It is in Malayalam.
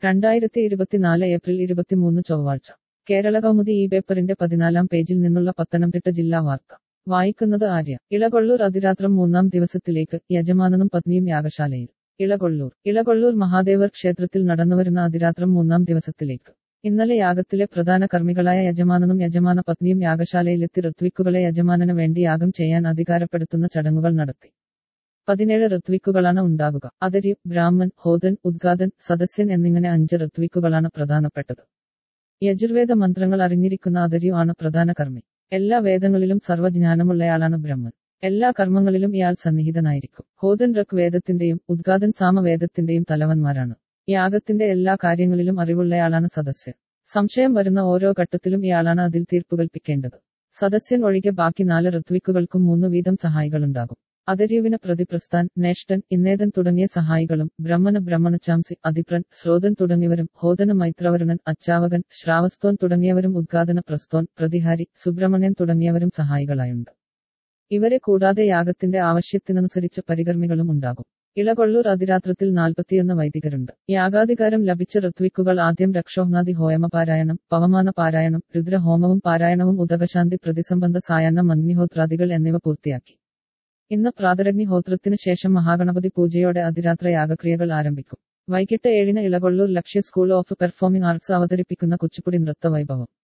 രണ്ടായിരത്തി ഇരുപത്തിനാല് ഏപ്രിൽ ഇരുപത്തിമൂന്ന് ചൊവ്വാഴ്ച കേരള കൗമുദി ഈ പേപ്പറിന്റെ പതിനാലാം പേജിൽ നിന്നുള്ള പത്തനംതിട്ട ജില്ലാ വാർത്ത വായിക്കുന്നത് ആര്യ ഇളകൊള്ളൂർ അതിരാത്രം മൂന്നാം ദിവസത്തിലേക്ക് യജമാനനും പത്നിയും യാഗശാലയിൽ ഇളകൊള്ളൂർ ഇളകൊള്ളൂർ മഹാദേവർ ക്ഷേത്രത്തിൽ നടന്നുവരുന്ന അതിരാത്രം മൂന്നാം ദിവസത്തിലേക്ക് ഇന്നലെ യാഗത്തിലെ പ്രധാന കർമ്മികളായ യജമാനനും യജമാന പത്നിയും യാഗശാലയിലെത്തി ഋത്വിക്കുകളെ യജമാനന് വേണ്ടി യാഗം ചെയ്യാൻ അധികാരപ്പെടുത്തുന്ന ചടങ്ങുകൾ നടത്തി പതിനേഴ് ഋത്വിക്കുകളാണ് ഉണ്ടാകുക അതരി ബ്രാഹ്മൺ ഹോതൻ ഉദ്ഗാതൻ സദസ്യൻ എന്നിങ്ങനെ അഞ്ച് ഋത്വിക്കുകളാണ് പ്രധാനപ്പെട്ടത് യജുർവേദ മന്ത്രങ്ങൾ അറിഞ്ഞിരിക്കുന്ന അതരിയു ആണ് പ്രധാന കർമ്മി എല്ലാ വേദങ്ങളിലും സർവ്വജ്ഞാനമുള്ളയാളാണ് ബ്രഹ്മൻ എല്ലാ കർമ്മങ്ങളിലും ഇയാൾ സന്നിഹിതനായിരിക്കും ഹോതൻ ഋക് വേദത്തിന്റെയും ഉദ്ഗാതൻ സാമവേദത്തിന്റെയും തലവന്മാരാണ് യാഗത്തിന്റെ എല്ലാ കാര്യങ്ങളിലും അറിവുള്ളയാളാണ് സദസ്യൻ സംശയം വരുന്ന ഓരോ ഘട്ടത്തിലും ഇയാളാണ് അതിൽ തീർപ്പ് കൽപ്പിക്കേണ്ടത് സദസ്യൻ ഒഴികെ ബാക്കി നാല് ഋത്വിക്കുകൾക്കും മൂന്ന് വീതം സഹായികളുണ്ടാകും അതര്യുവിന് പ്രതിപ്രസ്ഥാൻ നേഷ്ടൻ ഇന്നേതൻ തുടങ്ങിയ സഹായികളും ബ്രഹ്മന് ബ്രഹ്മണചാംസി അതിപ്രൻ ശ്രോതൻ തുടങ്ങിയവരും ഹോതന മൈത്രവരുണൻ അച്ചാവകൻ ശ്രാവസ്തോൻ തുടങ്ങിയവരും ഉദ്ഘാടന പ്രസ്തോൻ പ്രതിഹാരി സുബ്രഹ്മണ്യൻ തുടങ്ങിയവരും സഹായികളായുണ്ട് ഇവരെ കൂടാതെ യാഗത്തിന്റെ ആവശ്യത്തിനനുസരിച്ച് പരികർമ്മികളും ഉണ്ടാകും ഇളകൊള്ളൂർ അതിരാത്രത്തിൽ നാൽപ്പത്തിയൊന്ന് വൈദികരുണ്ട് യാഗാധികാരം ലഭിച്ച ഋത്വിക്കുകൾ ആദ്യം രക്ഷോഹ്നാദി ഹോയമ പാരായണം പവമാന പാരായണം രുദ്രഹോമവും പാരായണവും ഉദകശാന്തി പ്രതിസംബന്ധ സായാഹ്ന മഗ്നിഹോത്രാദികൾ എന്നിവ പൂർത്തിയാക്കി ഇന്ന് പ്രാതരഗ്നിഹോത്രത്തിന് ശേഷം മഹാഗണപതി പൂജയോടെ അതിരാത്ര യാഗക്രിയകൾ ആരംഭിക്കും വൈകിട്ട് ഏഴിന് Elakollur Lakshya school of performing arts അവതരിപ്പിക്കുന്ന കുച്ചിപ്പുടി നൃത്ത വൈഭവം